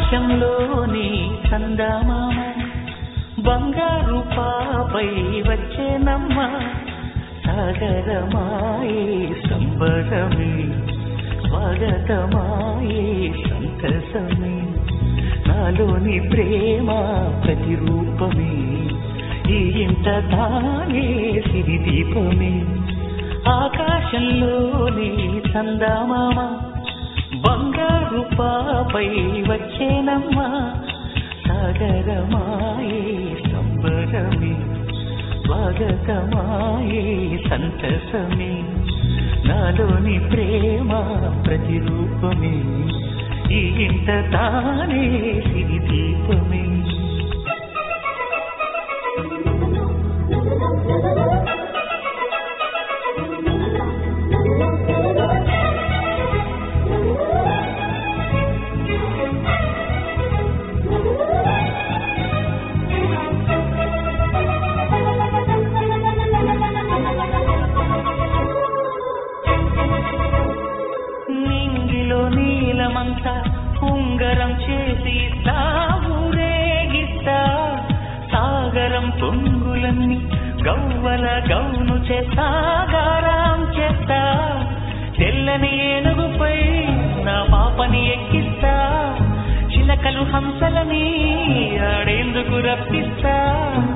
ఆకాశంలోని చందమామ బంగారు పాపై వచ్చేనమ్మ సాగరమాయే సంబరమే స్వాగతమాయే సంతసమే నాలోని ప్రేమ ప్రతిరూపమే ఈ ఇంట తానే సిరి దీపమే ఆకాశంలోని చందమామ బంగారు పాపై వచ్చేనమ్మా సాగరమాయే సంబరమే స్వాగతమాయే సంతసమే నాలోని ప్రేమ ప్రతిరూపమే ఈ ఇంట తానే సిరి దీపమే నింగిలో నీలమంతా ఉంగరం చేసి ఊరేగిస్తా సాగరం పొంగులన్నీ గవ్వల గౌను చేస్తా గారాం చేస్తా తెల్లని ఏనుగుపై నా పాపని ఎక్కిస్తా చిలకలు హంసలని ఆడేందుకు రప్పిస్తా